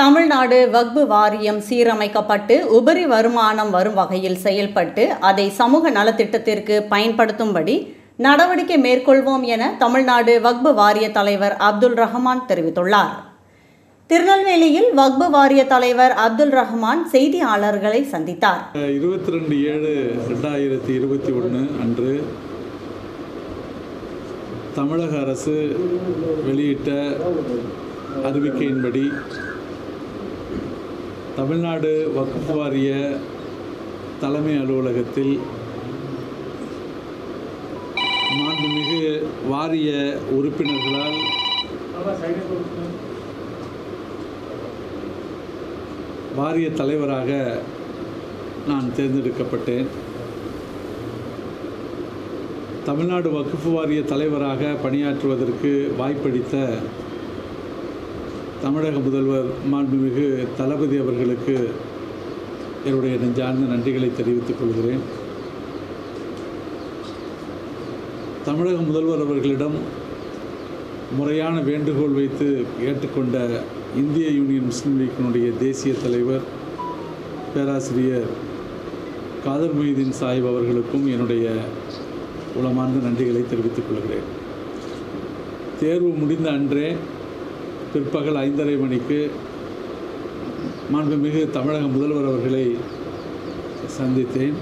தமிழ்நாடு வக்பு வாரியம் சீரமைக்கப்பட்டு உபரி வருமானம் வரும் வகையில் செயல்பட்டு அதை சமூக நலத்திட்டத்திற்கு பயன்படுத்தும்படி நடவடிக்கை மேற்கொள்வோம் என தமிழ்நாடு வக்பு வாரிய தலைவர் அப்துல் ரஹ்மான் தெரிவித்துள்ளார் திருநெல்வேலியில் வக்பு வாரிய தலைவர் அப்துல் ரஹ்மான் செய்தியாளர்களை சந்தித்தார் இருபத்தி ரெண்டு ஏழு ரெண்டாயிரத்தி இருபத்தி ஒன்று அன்று தமிழக அரசு வெளியிட்ட அறிவிக்கையின்படி தமிழ்நாடு வக்ஃப் வாரிய தலைமை அலுவலகத்தில் மாண்புமிகு வாரிய உறுப்பினர்களால் வாரிய தலைவராக நான் தேர்ந்தெடுக்கப்பட்டேன் தமிழ்நாடு வக்ஃப் வாரிய தலைவராக பணியாற்றுவதற்கு வாய்ப்பளித்த தமிழக முதல்வர் மாண்புமிகு தளபதி அவர்களுக்கு என்னுடைய நெஞ்சார்ந்த நன்றிகளை தெரிவித்துக் கொள்கிறேன் தமிழக முதல்வர் அவர்களிடம் முறையான வேண்டுகோள் வைத்து ஏற்றுக்கொண்ட இந்திய யூனியன் முஸ்லீம் லீக்கினுடைய தேசிய தலைவர் பேராசிரியர் காதர் மொய்தீன் சாஹிப் அவர்களுக்கும் என்னுடைய உளமார்ந்த நன்றிகளை தெரிவித்துக் கொள்கிறேன் தேர்வு முடிந்த அன்றே பிற்பகல் ஐந்தரை மணிக்கு மாண்புமிகு தமிழக முதல்வர் அவர்களை சந்தித்தேன்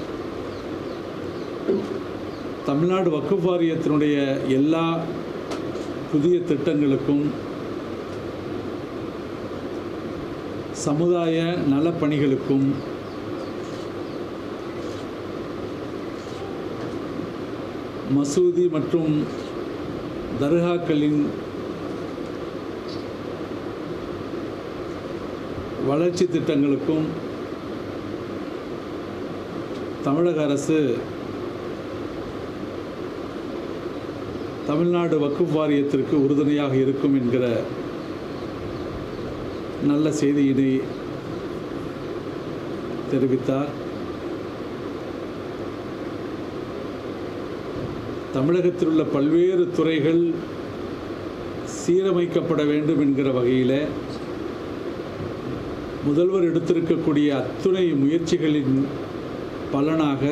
தமிழ்நாடு வக்குப் வாரியத்தினுடைய எல்லா புதிய திட்டங்களுக்கும் சமுதாய நலப்பணிகளுக்கும் மசூதி மற்றும் தர்காக்களின் வளர்ச்சி திட்டங்களுக்கும் தமிழக அரசு தமிழ்நாடு வக்குப் வாரியத்திற்கு உறுதுணையாக இருக்கும் என்கிற நல்ல செய்தியினை தெரிவித்தார் தமிழகத்தில் உள்ள பல்வேறு துறைகள் சீரமைக்கப்பட வேண்டும் என்கிற வகையில் முதல்வர் எடுத்திருக்கக்கூடிய அத்துணை முயற்சிகளின் பலனாக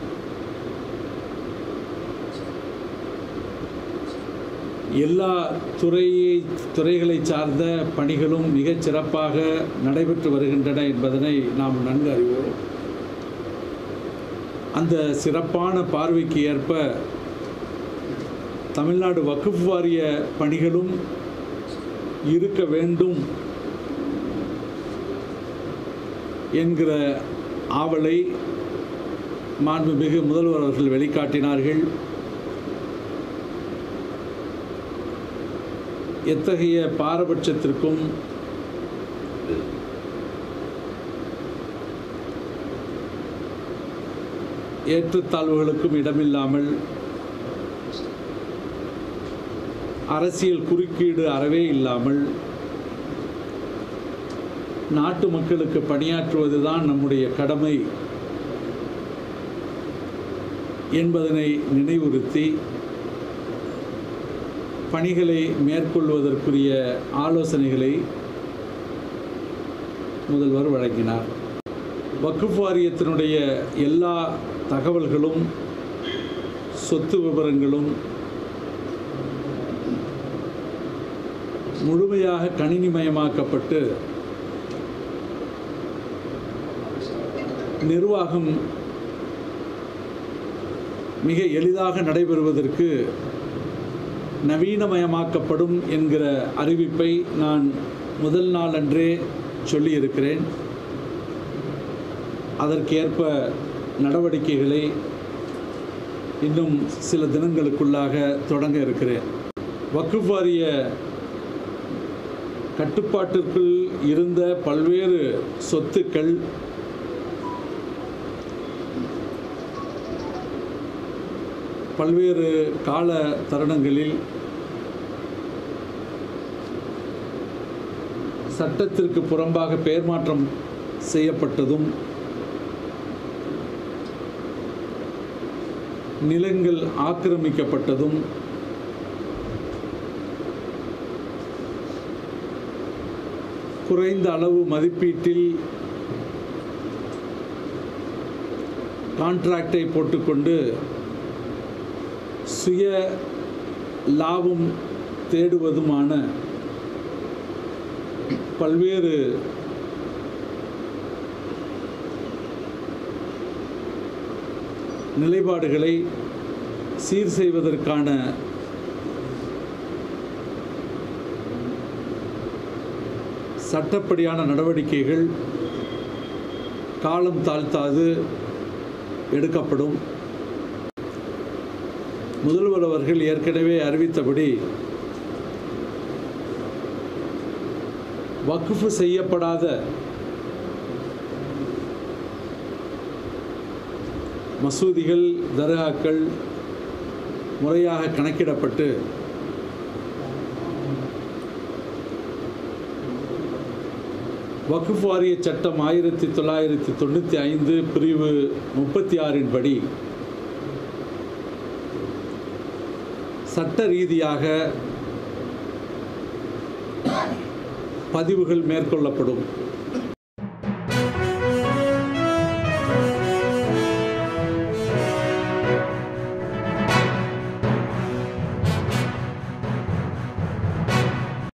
எல்லா துறையை துறைகளை சார்ந்த பணிகளும் மிகச் சிறப்பாக நடைபெற்று வருகின்றன என்பதனை நாம் நன்கு அறிவோம் அந்த சிறப்பான பார்வைக்கு ஏற்ப தமிழ்நாடு வக்குப் வாரிய பணிகளும் இருக்க வேண்டும் என்கிற ஆவலை மாண்புமிகு முதல்வர் அவர்கள் வெளிக்காட்டினார்கள் எத்தகைய பாரபட்சத்திற்கும் ஏற்றத்தாழ்வுகளுக்கும் இடமில்லாமல் அரசியல் குறுக்கீடு அறவே இல்லாமல் நாட்டு மக்களுக்கு பணியாற்றுவதுதான் நம்முடைய கடமை என்பதனை நினைவுறுத்தி பணிகளை மேற்கொள்வதற்குரிய ஆலோசனைகளை முதல்வர் வழங்கினார் வக்குப் வாரியத்தினுடைய எல்லா தகவல்களும் சொத்து விவரங்களும் முழுமையாக கணினிமயமாக்கப்பட்டு நிர்வாகம் மிக எளிதாக நடைபெறுவதற்கு நவீனமயமாக்கப்படும் என்கிற அறிவிப்பை நான் முதல் நாள் அன்றே சொல்லியிருக்கிறேன் அதற்கேற்ப நடவடிக்கைகளை இன்னும் சில தினங்களுக்குள்ளாக தொடங்க இருக்கிறேன் வக்குப் வாரிய கட்டுப்பாட்டிற்குள் இருந்த பல்வேறு சொத்துக்கள் பல்வேறு கால தருணங்களில் சட்டத்திற்கு புறம்பாக பெயர் மாற்றம் செய்யப்பட்டதும் நிலங்கள் ஆக்கிரமிக்கப்பட்டதும் குறைந்த அளவு மதிப்பீட்டில் கான்ட்ராக்டை போட்டுக்கொண்டு சுய லாபம் தேடுவதுமான பல்வேறு நிலைப்பாடுகளை சீர் செய்வதற்கான சட்டப்படியான நடவடிக்கைகள் காலம் தாழ்த்தாது எடுக்கப்படும் முதல்வர் அவர்கள் ஏற்கனவே அறிவித்தபடி வக்ஃபு செய்யப்படாத மசூதிகள் தர்காக்கள் முறையாக கணக்கிடப்பட்டு வக்ஃப் வாரிய சட்டம் ஆயிரத்தி தொள்ளாயிரத்தி தொண்ணூற்றி ஐந்து பிரிவு முப்பத்தி ஆறின் படி சட்ட ரீதியாக பதிவுகள் மேற்கொள்ளப்படும்